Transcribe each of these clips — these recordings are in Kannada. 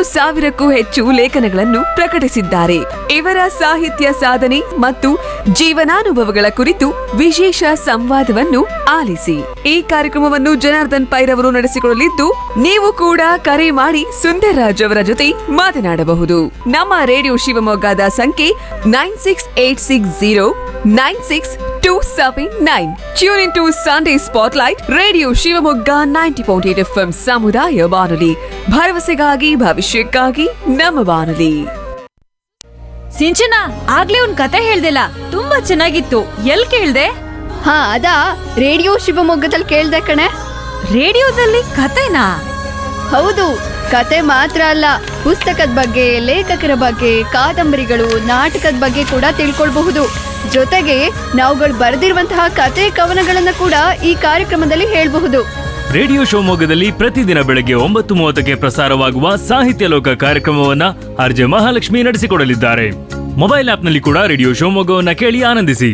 ಸಾವಿರಕ್ಕೂ ಹೆಚ್ಚು ಲೇಖನಗಳನ್ನು ಪ್ರಕಟಿಸಿದ್ದಾರೆ ಇವರ ಸಾಹಿತ್ಯ ಸಾಧನೆ ಮತ್ತು ಜೀವನಾನುಭವಗಳ ಕುರಿತು ವಿಶೇಷ ಸಂವಾದವನ್ನು ಆಲಿಸಿ ಈ ಕಾರ್ಯಕ್ರಮವನ್ನು ಜನಾರ್ದನ್ ಪೈರವರು ನಡೆಸಿಕೊಳ್ಳಲಿದ್ದು ನೀವು ಕೂಡ ಕರೆ ಮಾಡಿ ಸುಂದರ್ರಾಜ್ ಅವರ ಜೊತೆ ಮಾತನಾಡಬಹುದು ನಮ್ಮ ರೇಡಿಯೋ ಶಿವಮೊಗ್ಗದ ಸಂಖ್ಯೆ nine six eight six zero nine six two seven nine tune in to Sunday spotlight radio Shivamogga ninety point eight F ಸಮುದಾಯ ಬಾನುಲಿ ಭರವಸೆಗಾಗಿ ಭವಿಷ್ಯಕ್ಕಾಗಿ ನಮ್ಮ ಬಾನುಲಿ ಸಿಂಚನ ಆಗ್ಲೇ ಒಂದ್ ಕತೆ ಹೇಳ್ದಿಲ್ಲ ತುಂಬಾ ಚೆನ್ನಾಗಿತ್ತು ಎಲ್ ಕೇಳ್ದೆ ಹಾ ಅದಾ ರೇಡಿಯೋ ಶಿವಮೊಗ್ಗದಲ್ಲಿ ಕೇಳ್ದೆ ಕಣೆ ರೇಡಿಯೋದಲ್ಲಿ ಕತೆನಾ ಹೌದು ಕತೆ ಮಾತ್ರ ಅಲ್ಲ ಪುಸ್ತಕದ ಬಗ್ಗೆ ಲೇಖಕರ ಬಗ್ಗೆ ಕಾದಂಬರಿಗಳು ನಾಟಕದ ಬಗ್ಗೆ ಕೂಡ ತಿಳ್ಕೊಳ್ಬಹುದು ಜೊತೆಗೆ ನಾವುಗಳು ಬರೆದಿರುವಂತಹ ಕತೆ ಕವನಗಳನ್ನ ಕೂಡ ಈ ಕಾರ್ಯಕ್ರಮದಲ್ಲಿ ಹೇಳ್ಬಹುದು ರೇಡಿಯೋ ಶಿವಮೊಗ್ಗದಲ್ಲಿ ಪ್ರತಿದಿನ ಬೆಳಗ್ಗೆ ಒಂಬತ್ತು ಮೂವತ್ತಕ್ಕೆ ಪ್ರಸಾರವಾಗುವ ಸಾಹಿತ್ಯ ಲೋಕ ಕಾರ್ಯಕ್ರಮವನ್ನ ಆರ್ಜೆ ಮಹಾಲಕ್ಷ್ಮಿ ನಡೆಸಿಕೊಡಲಿದ್ದಾರೆ ಮೊಬೈಲ್ ಆಪ್ನಲ್ಲಿ ಕೂಡ ರೇಡಿಯೋ ಶಿವಮೊಗ್ಗವನ್ನ ಕೇಳಿ ಆನಂದಿಸಿ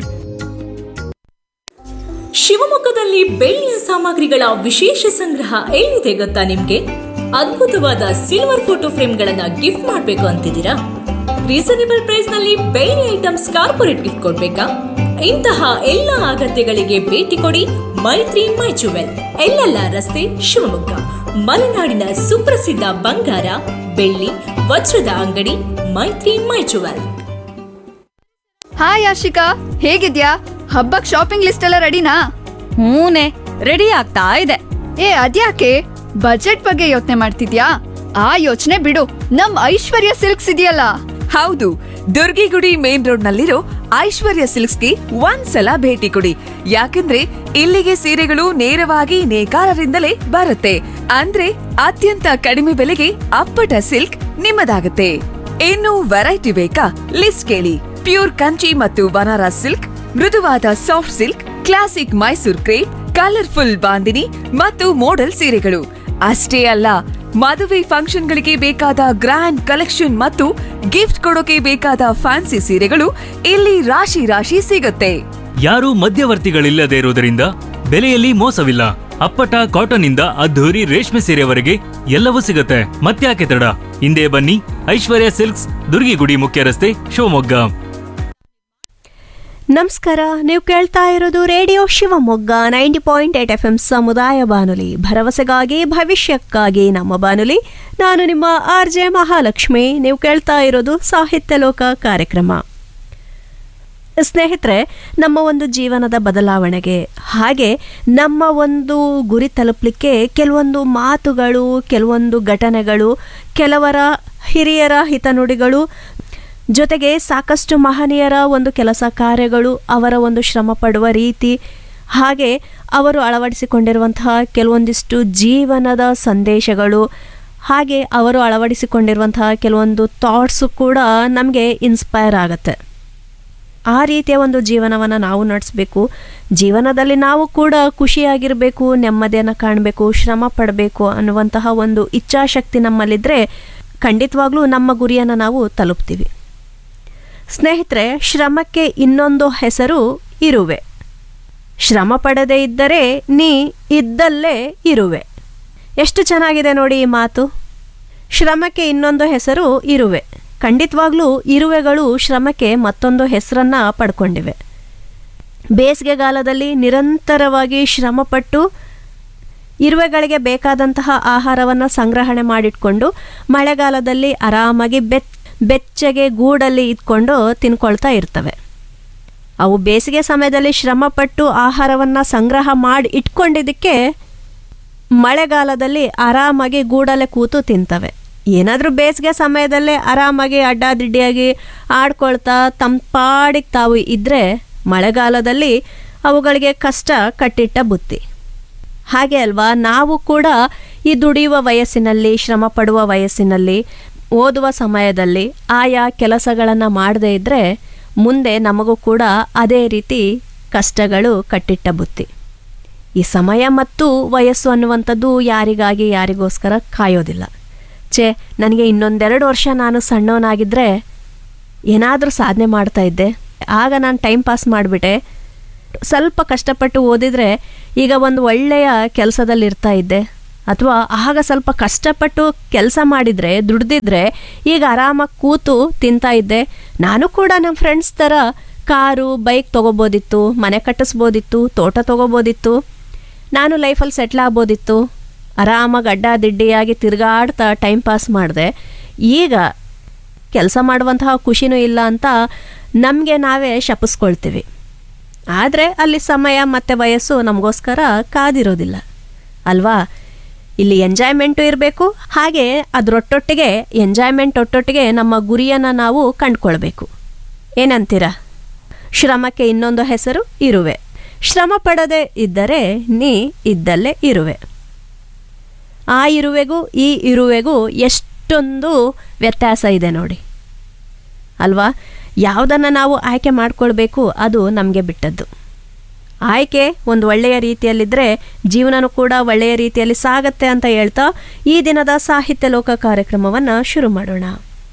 ಶಿವಮೊಗ್ಗದಲ್ಲಿ ಬೆಳ್ಳಿಯ ಸಾಮಗ್ರಿಗಳ ವಿಶೇಷ ಸಂಗ್ರಹ ಎಲ್ಲಿದೆ ಗೊತ್ತಾ ನಿಮ್ಗೆ ಅದ್ಭುತವಾದ ಸಿಲ್ವರ್ ಫೋಟೋ ಫ್ರೇಮ್ಗಳನ್ನ ಗಿಫ್ಟ್ ಮಾಡ್ಬೇಕು ಅಂತಿದ್ದೀರಾ ರೀಸನೇಬಲ್ ಪ್ರೈಸ್ ನಲ್ಲಿ ಬೆಳ್ಳಿ ಐಟಮ್ಸ್ ಕಾರ್ಪೊರೇಟ್ ಗಿಫ್ಟ್ ಕೊಡ್ಬೇಕಾ ಇಂತಹ ಎಲ್ಲ ಅಗತ್ಯಗಳಿಗೆ ಭೇಟಿ ಕೊಡಿ ಮೈತ್ರಿ ಮೈ ಜುವೆಲ್ ಎಲ್ಲೆಲ್ಲ ರಸ್ತೆ ಶಿವಮೊಗ್ಗ ಮಲೆನಾಡಿನ ಸುಪ್ರಸಿದ್ಧ ಬಂಗಾರ ಬೆಳ್ಳಿ ವಜ್ರದ ಅಂಗಡಿ ಮೈತ್ರಿ ಮೈ ಜುವೆಲ್ ಹಾಯ್ ಆಶಿಕಾ ಹೇಗಿದ್ಯಾ ಹಬ್ಬಕ್ ಶಾಪಿಂಗ್ ಲಿಸ್ಟ್ ಎಲ್ಲ ರೆಡಿನಾ ಹೂನೆ ರೆಡಿ ಆಗ್ತಾ ಇದೆ ಏ ಅದ್ಯಾಕೆ ಬಜೆಟ್ ಬಗ್ಗೆ ಯೋಚನೆ ಮಾಡ್ತಿದ್ಯಾ ಆ ಯೋಚನೆ ಬಿಡು ನಮ್ ಐಶ್ವರ್ಯ ಸಿಲ್ಕ್ಸ್ ಇದೆಯಲ್ಲ ಹೌದು ದುರ್ಗಿಗುಡಿ ಮೇನ್ ರೋಡ್ ನಲ್ಲಿರೋ ಐಶ್ವರ್ಯ ಸಿಲ್ಕ್ಸ್ಗೆ ಒಂದ್ಸಲ ಭೇಟಿ ಕೊಡಿ ಯಾಕಂದ್ರೆ ಇಲ್ಲಿಗೆ ಸೀರೆಗಳು ನೇರವಾಗಿ ನೇಕಾರರಿಂದಲೇ ಬರುತ್ತೆ ಅಂದ್ರೆ ಅತ್ಯಂತ ಕಡಿಮೆ ಬೆಲೆಗೆ ಅಪ್ಪಟ ಸಿಲ್ಕ್ ನಿಮ್ಮದಾಗುತ್ತೆ ಇನ್ನು ವೆರೈಟಿ ಬೇಕಾ ಲಿಸ್ಟ್ ಕೇಳಿ ಪ್ಯೂರ್ ಕಂಚಿ ಮತ್ತು ಬನಾರಸ್ ಸಿಲ್ಕ್ ಮೃದುವಾದ soft silk classic Mysore crepe colourful bandhini ಮತ್ತು ಮೋಡಲ್ ಸೀರೆಗಳು ಅಷ್ಟೇ ಅಲ್ಲ ಮದುವೆ ಫಂಕ್ಷನ್ಗಳಿಗೆ ಬೇಕಾದ ಗ್ರ್ಯಾಂಡ್ ಕಲೆಕ್ಷನ್ ಮತ್ತು ಗಿಫ್ಟ್ ಕೊಡೋಕೆ ಬೇಕಾದ ಫ್ಯಾನ್ಸಿ ಸೀರೆಗಳು ಇಲ್ಲಿ ರಾಶಿ ರಾಶಿ ಸಿಗುತ್ತೆ ಯಾರೂ ಮಧ್ಯವರ್ತಿಗಳಿಲ್ಲದೆ ಇರುವುದರಿಂದ ಬೆಲೆಯಲ್ಲಿ ಮೋಸವಿಲ್ಲ ಅಪ್ಪಟ ಕಾಟನ್ ಇಂದ ಅದ್ಧೂರಿ ರೇಷ್ಮೆ ಸೀರೆವರೆಗೆ ಎಲ್ಲವೂ ಸಿಗುತ್ತೆ ಮತ್ತ್ಯಾಕೆ ತಡ ಹಿಂದೆ ಬನ್ನಿ ಐಶ್ವರ್ಯ ಸಿಲ್ಕ್ಸ್ ದುರ್ಗಿಗುಡಿ ಮುಖ್ಯ ರಸ್ತೆ ಶಿವಮೊಗ್ಗ ನಮಸ್ಕಾರ ನೀವು ಕೇಳ್ತಾ ಇರೋದು radio Shivamogga ninety point eight F M ಸಮುದಾಯ ಬಾನುಲಿ ಭರವಸೆಗಾಗಿ ಭವಿಷ್ಯಕ್ಕಾಗಿ ನಮ್ಮ ಬಾನುಲಿ ನಾನು ನಿಮ್ಮ ಆರ್ ಜೆ ಮಹಾಲಕ್ಷ್ಮಿ ನೀವು ಕೇಳ್ತಾ ಇರೋದು ಸಾಹಿತ್ಯ ಲೋಕ ಕಾರ್ಯಕ್ರಮ ಸ್ನೇಹಿತರೆ ನಮ್ಮ ಒಂದು ಜೀವನದ ಬದಲಾವಣೆಗೆ ಹಾಗೆ ನಮ್ಮ ಒಂದು ಗುರಿ ತಲುಪಲಿಕ್ಕೆ ಕೆಲವೊಂದು ಮಾತುಗಳು ಕೆಲವೊಂದು ಘಟನೆಗಳು ಕೆಲವರ ಹಿರಿಯರ ಹಿತನುಡಿಗಳು ಜೊತೆಗೆ ಸಾಕಷ್ಟು ಮಹನೀಯರ ಒಂದು ಕೆಲಸ ಕಾರ್ಯಗಳು ಅವರ ಒಂದು ಶ್ರಮ ಪಡುವ ರೀತಿ ಹಾಗೆ ಅವರು ಅಳವಡಿಸಿಕೊಂಡಿರುವಂತಹ ಕೆಲವೊಂದಿಷ್ಟು ಜೀವನದ ಸಂದೇಶಗಳು ಹಾಗೆ ಅವರು ಅಳವಡಿಸಿಕೊಂಡಿರುವಂತಹ ಕೆಲವೊಂದು ಥಾಟ್ಸು ಕೂಡ ನಮಗೆ ಇನ್ಸ್ಪೈರ್ ಆಗುತ್ತೆ ಆ ರೀತಿಯ ಒಂದು ಜೀವನವನ್ನು ನಾವು ನಡೆಸಬೇಕು ಜೀವನದಲ್ಲಿ ನಾವು ಕೂಡ ಖುಷಿಯಾಗಿರಬೇಕು ನೆಮ್ಮದಿಯನ್ನು ಕಾಣಬೇಕು ಶ್ರಮ ಪಡಬೇಕು ಅನ್ನುವಂತಹ ಒಂದು ಇಚ್ಛಾಶಕ್ತಿ ನಮ್ಮಲ್ಲಿದ್ದರೆ ಖಂಡಿತವಾಗ್ಲೂ ನಮ್ಮ ಗುರಿಯನ್ನು ನಾವು ತಲುಪ್ತೀವಿ ಸ್ನೇಹಿತರೆ ಶ್ರಮಕ್ಕೆ ಇನ್ನೊಂದು ಹೆಸರು ಇರುವೆ ಶ್ರಮ ಪಡದೇ ಇದ್ದರೆ ನೀ ಇದ್ದಲ್ಲೇ ಇರುವೆ ಎಷ್ಟು ಚೆನ್ನಾಗಿದೆ ನೋಡಿ ಈ ಮಾತು ಶ್ರಮಕ್ಕೆ ಇನ್ನೊಂದು ಹೆಸರು ಇರುವೆ ಖಂಡಿತವಾಗ್ಲೂ ಇರುವೆಗಳು ಶ್ರಮಕ್ಕೆ ಮತ್ತೊಂದು ಹೆಸರನ್ನ ಪಡ್ಕೊಂಡಿವೆ ಬೇಸಿಗೆಗಾಲದಲ್ಲಿ ನಿರಂತರವಾಗಿ ಶ್ರಮಪಟ್ಟು ಇರುವೆಗಳಿಗೆ ಬೇಕಾದಂತಹ ಆಹಾರವನ್ನು ಸಂಗ್ರಹಣೆ ಮಾಡಿಟ್ಕೊಂಡು ಮಳೆಗಾಲದಲ್ಲಿ ಆರಾಮಾಗಿ ಬೆತ್ ಬೆಚ್ಚಗೆ ಗೂಡಲ್ಲಿ ಇದ್ಕೊಂಡು ತಿನ್ಕೊಳ್ತಾ ಇರ್ತವೆ ಅವು ಬೇಸಿಗೆ ಸಮಯದಲ್ಲಿ ಶ್ರಮಪಟ್ಟು ಆಹಾರವನ್ನು ಸಂಗ್ರಹ ಮಾಡಿ ಇಟ್ಕೊಂಡಿದ್ದಕ್ಕೆ ಮಳೆಗಾಲದಲ್ಲಿ ಆರಾಮಾಗಿ ಗೂಡಲ್ಲೇ ಕೂತು ತಿಂತವೆ ಏನಾದರೂ ಬೇಸಿಗೆ ಸಮಯದಲ್ಲೇ ಆರಾಮಾಗಿ ಅಡ್ಡಾದಿಡ್ಡಿಯಾಗಿ ಆಡ್ಕೊಳ್ತಾ ತಮ್ಮ ಪಾಡಿಗೆ ತಾವು ಇದ್ದರೆ ಮಳೆಗಾಲದಲ್ಲಿ ಅವುಗಳಿಗೆ ಕಷ್ಟ ಕಟ್ಟಿಟ್ಟ ಬುತ್ತಿ ಹಾಗೆ ಅಲ್ವಾ ನಾವು ಕೂಡ ಈ ದುಡಿಯುವ ವಯಸ್ಸಿನಲ್ಲಿ ಶ್ರಮ ಪಡುವ ವಯಸ್ಸಿನಲ್ಲಿ ಓದುವ ಸಮಯದಲ್ಲಿ ಆಯಾ ಕೆಲಸಗಳನ್ನು ಮಾಡದೇ ಇದ್ದರೆ ಮುಂದೆ ನಮಗೂ ಕೂಡ ಅದೇ ರೀತಿ ಕಷ್ಟಗಳು ಕಟ್ಟಿಟ್ಟ ಬುತ್ತಿ ಈ ಸಮಯ ಮತ್ತು ವಯಸ್ಸು ಅನ್ನುವಂಥದ್ದು ಯಾರಿಗಾಗಿ ಯಾರಿಗೋಸ್ಕರ ಕಾಯೋದಿಲ್ಲ ಛೇ ನನಗೆ ಇನ್ನೊಂದೆರಡು ವರ್ಷ ನಾನು ಸಣ್ಣವನಾಗಿದ್ದರೆ ಏನಾದರೂ ಸಾಧನೆ ಮಾಡ್ತಾ ಇದ್ದೆ ಆಗ ನಾನು ಟೈಮ್ ಪಾಸ್ ಮಾಡಿಬಿಟ್ಟೆ ಸ್ವಲ್ಪ ಕಷ್ಟಪಟ್ಟು ಓದಿದರೆ ಈಗ ಒಂದು ಒಳ್ಳೆಯ ಕೆಲಸದಲ್ಲಿ ಇರ್ತಾ ಇದ್ದೆ ಅಥವಾ ಆಗ ಸ್ವಲ್ಪ ಕಷ್ಟಪಟ್ಟು ಕೆಲಸ ಮಾಡಿದರೆ ದುಡ್ದಿದ್ರೆ ಈಗ ಆರಾಮಾಗಿ ಕೂತು ತಿಂತಾ ಇದ್ದೆ ನಾನು ಕೂಡ ನಮ್ಮ ಫ್ರೆಂಡ್ಸ್ ಥರ ಕಾರು ಬೈಕ್ ತೊಗೋಬೋದಿತ್ತು ಮನೆ ಕಟ್ಟಿಸ್ಬೋದಿತ್ತು ತೋಟ ತೊಗೋಬೋದಿತ್ತು ನಾನು ಲೈಫಲ್ಲಿ ಸೆಟ್ಲ್ ಆಗ್ಬೋದಿತ್ತು ಆರಾಮಾಗಿ ಅಡ್ಡ ದಿಡ್ಡಿಯಾಗಿ ತಿರುಗಾಡ್ತಾ ಟೈಮ್ ಪಾಸ್ ಮಾಡಿದೆ ಈಗ ಕೆಲಸ ಮಾಡುವಂತಹ ಖುಷಿನೂ ಇಲ್ಲ ಅಂತ ನಮಗೆ ನಾವೇ ಶಪಿಸ್ಕೊಳ್ತೀವಿ ಆದರೆ ಅಲ್ಲಿ ಸಮಯ ಮತ್ತು ವಯಸ್ಸು ನಮಗೋಸ್ಕರ ಕಾದಿರೋದಿಲ್ಲ ಅಲ್ವಾ ಇಲ್ಲಿ ಎಂಜಾಯ್ಮೆಂಟು ಇರಬೇಕು ಹಾಗೆ ಅದರೊಟ್ಟೊಟ್ಟಿಗೆ ಎಂಜಾಯ್ಮೆಂಟ್ ಒಟ್ಟೊಟ್ಟಿಗೆ ನಮ್ಮ ಗುರಿಯನ್ನು ನಾವು ಕಂಡ್ಕೊಳ್ಬೇಕು ಏನಂತೀರ ಶ್ರಮಕ್ಕೆ ಇನ್ನೊಂದು ಹೆಸರು ಇರುವೆ ಶ್ರಮ ಪಡದೆ ಇದ್ದರೆ ನೀ ಇದ್ದಲ್ಲೇ ಇರುವೆ ಆ ಇರುವೆಗೂ ಈ ಇರುವೆಗೂ ಎಷ್ಟೊಂದು ವ್ಯತ್ಯಾಸ ಇದೆ ನೋಡಿ ಅಲ್ವಾ ಯಾವುದನ್ನು ನಾವು ಆಯ್ಕೆ ಮಾಡ್ಕೊಳ್ಬೇಕು ಅದು ನಮಗೆ ಬಿಟ್ಟದ್ದು ಆಯ್ಕೆ ಒಂದು ಒಳ್ಳೆಯ ರೀತಿಯಲ್ಲಿದ್ದರೆ ಜೀವನನೂ ಕೂಡ ಒಳ್ಳೆಯ ರೀತಿಯಲ್ಲಿ ಸಾಗತ್ತೆ ಅಂತ ಹೇಳ್ತಾ ಈ ದಿನದ ಸಾಹಿತ್ಯ ಲೋಕ ಕಾರ್ಯಕ್ರಮವನ್ನು ಶುರು ಮಾಡೋಣ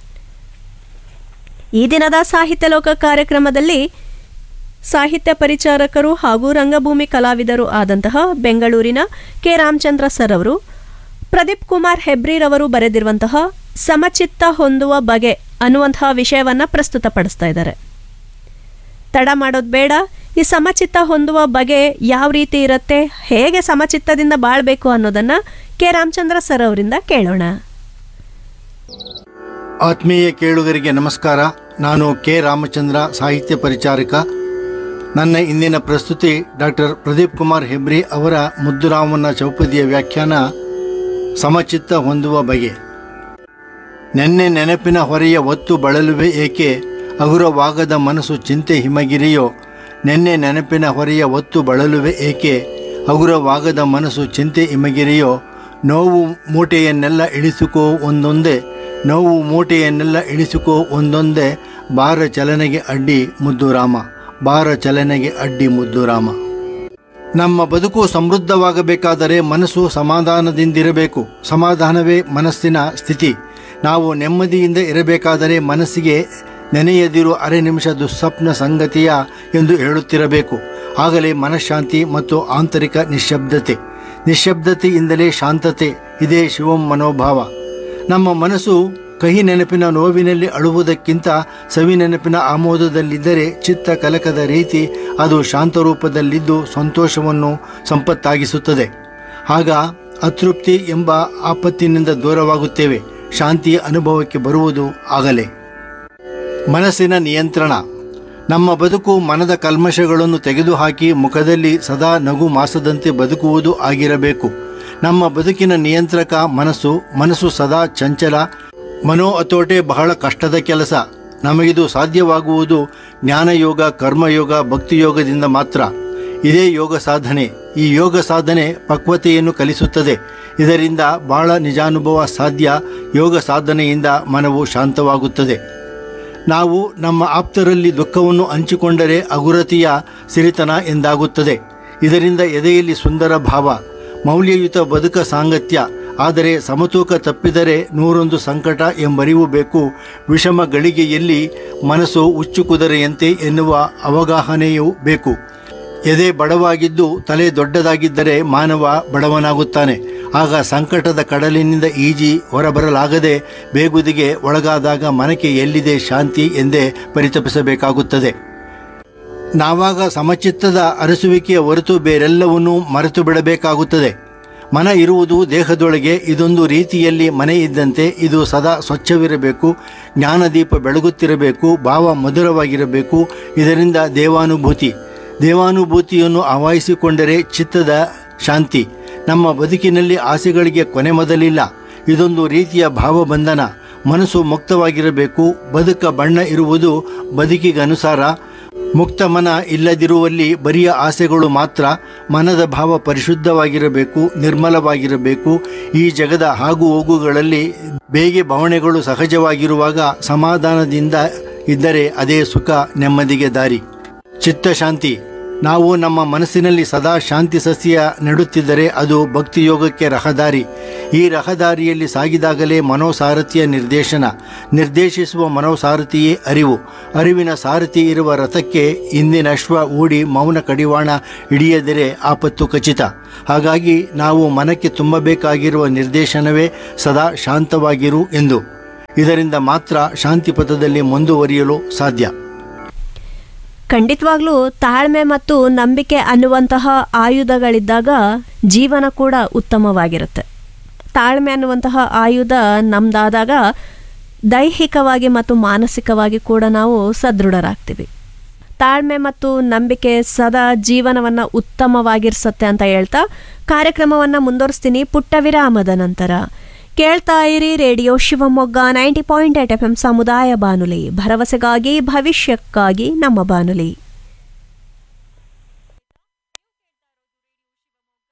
ಈ ದಿನದ ಸಾಹಿತ್ಯ ಲೋಕ ಕಾರ್ಯಕ್ರಮದಲ್ಲಿ ಸಾಹಿತ್ಯ ಪರಿಚಾರಕರು ಹಾಗೂ ರಂಗಭೂಮಿ ಕಲಾವಿದರು ಆದಂತಹ ಬೆಂಗಳೂರಿನ ಕೆ ರಾಮಚಂದ್ರ ಸರ್ ಅವರು ಪ್ರದೀಪ್ ಕುಮಾರ್ ಹೆಬ್ರಿರವರು ಬರೆದಿರುವಂತಹ ಸಮಚಿತ್ತ ಹೊಂದುವ ಬಗೆ ಅನ್ನುವಂತಹ ವಿಷಯವನ್ನು ಪ್ರಸ್ತುತಪಡಿಸ್ತಾ ಇದ್ದಾರೆ ತಡ ಮಾಡೋದು ಬೇಡ ಈ ಸಮಚಿತ್ತ ಹೊಂದುವ ಬಗೆ ಯಾವ ರೀತಿ ಇರುತ್ತೆ ಹೇಗೆ ಸಮಚಿತ್ತದಿಂದ ಬಾಳ್ಬೇಕು ಅನ್ನೋದನ್ನು ಕೆ ರಾಮಚಂದ್ರ ಸರ್ ಅವರಿಂದ ಕೇಳೋಣ ಆತ್ಮೀಯ ಕೇಳುಗರಿಗೆ ನಮಸ್ಕಾರ ನಾನು ಕೆ ರಾಮಚಂದ್ರ ಸಾಹಿತ್ಯ ಪರಿಚಾರಕ ನನ್ನ ಇಂದಿನ ಪ್ರಸ್ತುತಿ ಡಾಕ್ಟರ್ ಪ್ರದೀಪ್ ಕುಮಾರ್ ಹೆಬ್ರಿ ಅವರ ಮುದ್ದುರಾಮನ ಚೌಪದಿಯ ವ್ಯಾಖ್ಯಾನ ಸಮಚಿತ್ತ ಹೊಂದುವ ಬಗೆ ನೆನ್ನೆ ನೆನಪಿನ ಹೊರೆಯ ಒತ್ತು ಬಳಲುವೆ ಏಕೆ ಹಗುರವಾಗದ ಮನಸ್ಸು ಚಿಂತೆ ಹಿಮಗಿರಿಯೋ ನೆನ್ನೆ ನೆನಪಿನ ಹೊರೆಯ ಒತ್ತು ಬಳಲುವೆ ಏಕೆ ಹಗುರವಾಗದ ಮನಸ್ಸು ಚಿಂತೆ ಹಿಮಗಿರಿಯೋ ನೋವು ಮೂಟೆಯನ್ನೆಲ್ಲ ಇಳಿಸಿಕೋ ಒಂದೊಂದೇ ನೋವು ಮೂಟೆಯನ್ನೆಲ್ಲ ಇಳಿಸಿಕೋ ಒಂದೊಂದೇ ಬಾರ ಚಲನೆಗೆ ಅಡ್ಡಿ ಮುದ್ದು ರಾಮ ಬಾರ ಚಲನೆಗೆ ಅಡ್ಡಿ ಮುದ್ದು ರಾಮ ನಮ್ಮ ಬದುಕು ಸಮೃದ್ಧವಾಗಬೇಕಾದರೆ ಮನಸ್ಸು ಸಮಾಧಾನದಿಂದಿರಬೇಕು ಸಮಾಧಾನವೇ ಮನಸ್ಸಿನ ಸ್ಥಿತಿ ನಾವು ನೆಮ್ಮದಿಯಿಂದ ಇರಬೇಕಾದರೆ ಮನಸ್ಸಿಗೆ ನೆನೆಯದಿರು ಅರೆ ನಿಮಿಷ ದುಸ್ವಪ್ನ ಸಂಗತಿಯ ಎಂದು ಹೇಳುತ್ತಿರಬೇಕು ಆಗಲೇ ಮನಃಶಾಂತಿ ಮತ್ತು ಆಂತರಿಕ ನಿಶ್ಶಬ್ದತೆ ನಿಶ್ಶಬ್ದತೆಯಿಂದಲೇ ಶಾಂತತೆ ಇದೇ ಶಿವಂ ಮನೋಭಾವ ನಮ್ಮ ಮನಸ್ಸು ಕಹಿ ನೆನಪಿನ ನೋವಿನಲ್ಲಿ ಅಳುವುದಕ್ಕಿಂತ ಸವಿ ನೆನಪಿನ ಆಮೋದದಲ್ಲಿದ್ದರೆ ಚಿತ್ತ ಕಲಕದ ರೀತಿ ಅದು ಶಾಂತರೂಪದಲ್ಲಿದ್ದು ಸಂತೋಷವನ್ನು ಸಂಪತ್ತಾಗಿಸುತ್ತದೆ ಆಗ ಅತೃಪ್ತಿ ಎಂಬ ಆಪತ್ತಿನಿಂದ ದೂರವಾಗುತ್ತೇವೆ ಶಾಂತಿಯ ಅನುಭವಕ್ಕೆ ಬರುವುದು ಆಗಲೇ ಮನಸ್ಸಿನ ನಿಯಂತ್ರಣ ನಮ್ಮ ಬದುಕು ಮನದ ಕಲ್ಮಶಗಳನ್ನು ತೆಗೆದುಹಾಕಿ ಮುಖದಲ್ಲಿ ಸದಾ ನಗು ಮಾಸದಂತೆ ಬದುಕುವುದು ಆಗಿರಬೇಕು ನಮ್ಮ ಬದುಕಿನ ನಿಯಂತ್ರಕ ಮನಸ್ಸು ಮನಸ್ಸು ಸದಾ ಚಂಚಲ ಮನೋ ಹತೋಟೆ ಬಹಳ ಕಷ್ಟದ ಕೆಲಸ ನಮಗಿದು ಸಾಧ್ಯವಾಗುವುದು ಜ್ಞಾನಯೋಗ ಕರ್ಮಯೋಗ ಭಕ್ತಿಯೋಗದಿಂದ ಮಾತ್ರ ಇದೇ ಯೋಗ ಸಾಧನೆ ಈ ಯೋಗ ಸಾಧನೆ ಪಕ್ವತೆಯನ್ನು ಕಲಿಸುತ್ತದೆ ಇದರಿಂದ ಬಹಳ ನಿಜಾನುಭವ ಸಾಧ್ಯ ಯೋಗ ಸಾಧನೆಯಿಂದ ಮನವು ಶಾಂತವಾಗುತ್ತದೆ ನಾವು ನಮ್ಮ ಆಪ್ತರಲ್ಲಿ ದುಃಖವನ್ನು ಹಂಚಿಕೊಂಡರೆ ಅಗುರತಿಯ ಸಿರಿತನ ಎಂದಾಗುತ್ತದೆ ಇದರಿಂದ ಎದೆಯಲ್ಲಿ ಸುಂದರ ಭಾವ ಮೌಲ್ಯಯುತ ಬದುಕ ಸಾಂಗತ್ಯ ಆದರೆ ಸಮತೂಕ ತಪ್ಪಿದರೆ ನೂರೊಂದು ಸಂಕಟ ಎಂಬರಿವು ಬೇಕು ವಿಷಮ ಗಳಿಗೆಯಲ್ಲಿ ಮನಸ್ಸು ಉಚ್ಚು ಕುದುರೆಯಂತೆ ಎನ್ನುವ ಅವಗಾಹನೆಯೂ ಬೇಕು ಎದೆ ಬಡವಾಗಿದ್ದು ತಲೆ ದೊಡ್ಡದಾಗಿದ್ದರೆ ಮಾನವ ಬಡವನಾಗುತ್ತಾನೆ ಆಗ ಸಂಕಟದ ಕಡಲಿನಿಂದ ಈಜಿ ಹೊರಬರಲಾಗದೆ ಬೇಗುದಿಗೆ ಒಳಗಾದಾಗ ಮನಕ್ಕೆ ಎಲ್ಲಿದೆ ಶಾಂತಿ ಎಂದೇ ಪರಿತಪಿಸಬೇಕಾಗುತ್ತದೆ ನಾವಾಗ ಸಮಚಿತ್ತದ ಅರಸುವಿಕೆಯ ಹೊರತು ಬೇರೆಲ್ಲವನ್ನೂ ಮರೆತು ಬಿಡಬೇಕಾಗುತ್ತದೆ ಮನ ಇರುವುದು ದೇಹದೊಳಗೆ ಇದೊಂದು ರೀತಿಯಲ್ಲಿ ಮನೆ ಇದ್ದಂತೆ ಇದು ಸದಾ ಸ್ವಚ್ಛವಿರಬೇಕು ಜ್ಞಾನದೀಪ ಬೆಳಗುತ್ತಿರಬೇಕು ಭಾವ ಮಧುರವಾಗಿರಬೇಕು ಇದರಿಂದ ದೇವಾನುಭೂತಿ ದೇವಾನುಭೂತಿಯನ್ನು ಆವಾಹಿಸಿಕೊಂಡರೆ ಚಿತ್ತದ ಶಾಂತಿ ನಮ್ಮ ಬದುಕಿನಲ್ಲಿ ಆಸೆಗಳಿಗೆ ಕೊನೆ ಮೊದಲಿಲ್ಲ ಇದೊಂದು ರೀತಿಯ ಭಾವಬಂಧನ ಮನಸ್ಸು ಮುಕ್ತವಾಗಿರಬೇಕು ಬದುಕ ಬಣ್ಣ ಇರುವುದು ಬದುಕಿಗನುಸಾರ ಮುಕ್ತ ಮನ ಇಲ್ಲದಿರುವಲ್ಲಿ ಬರಿಯ ಆಸೆಗಳು ಮಾತ್ರ ಮನದ ಭಾವ ಪರಿಶುದ್ಧವಾಗಿರಬೇಕು ನಿರ್ಮಲವಾಗಿರಬೇಕು ಈ ಜಗದ ಆಗು ಹೋಗುಗಳಲ್ಲಿ ಬೇಗೆ ಭಾವನೆಗಳು ಸಹಜವಾಗಿರುವಾಗ ಸಮಾಧಾನದಿಂದ ಇದ್ದರೆ ಅದೇ ಸುಖ ನೆಮ್ಮದಿಗೆ ದಾರಿ ಚಿತ್ತಶಾಂತಿ ನಾವು ನಮ್ಮ ಮನಸ್ಸಿನಲ್ಲಿ ಸದಾ ಶಾಂತಿ ಸಸ್ಯ ನೆಡುತ್ತಿದ್ದರೆ ಅದು ಭಕ್ತಿಯೋಗಕ್ಕೆ ರಹದಾರಿ ಈ ರಹದಾರಿಯಲ್ಲಿ ಸಾಗಿದಾಗಲೇ ಮನೋಸಾರಥಿಯ ನಿರ್ದೇಶನ ನಿರ್ದೇಶಿಸುವ ಮನೋಸಾರಥಿಯೇ ಅರಿವು ಅರಿವಿನ ಸಾರಥಿ ಇರುವ ರಥಕ್ಕೆ ಇಂದಿನ ಅಶ್ವ ಊಡಿ ಮೌನ ಕಡಿವಾಣ ಹಿಡಿಯದರೆ ಆಪತ್ತು ಖಚಿತ ಹಾಗಾಗಿ ನಾವು ಮನಕ್ಕೆ ತುಂಬಬೇಕಾಗಿರುವ ನಿರ್ದೇಶನವೇ ಸದಾ ಶಾಂತವಾಗಿರು ಎಂದು ಇದರಿಂದ ಮಾತ್ರ ಶಾಂತಿ ಪಥದಲ್ಲಿ ಮುಂದುವರಿಯಲು ಸಾಧ್ಯ ಖಂಡಿತವಾಗ್ಲೂ ತಾಳ್ಮೆ ಮತ್ತು ನಂಬಿಕೆ ಅನ್ನುವಂತಹ ಆಯುಧಗಳಿದ್ದಾಗ ಜೀವನ ಕೂಡ ಉತ್ತಮವಾಗಿರುತ್ತೆ ತಾಳ್ಮೆ ಅನ್ನುವಂತಹ ಆಯುಧ ನಮ್ದಾದಾಗ ದೈಹಿಕವಾಗಿ ಮತ್ತು ಮಾನಸಿಕವಾಗಿ ಕೂಡ ನಾವು ಸದೃಢರಾಗ್ತೀವಿ ತಾಳ್ಮೆ ಮತ್ತು ನಂಬಿಕೆ ಸದಾ ಜೀವನವನ್ನು ಉತ್ತಮವಾಗಿರಿಸತ್ತೆ ಅಂತ ಹೇಳ್ತಾ ಕಾರ್ಯಕ್ರಮವನ್ನು ಮುಂದುವರಿಸ್ತೀನಿ ಪುಟ್ಟ ವಿರಾಮದ ನಂತರ ಕೇಳ್ತಾ ಇರಿ radio Shivamogga ninety point eight F M ಸಮುದಾಯ ಬಾನುಲಿ ಭರವಸೆಗಾಗಿ ಭವಿಷ್ಯಕ್ಕಾಗಿ ನಮ್ಮ ಬಾನುಲಿ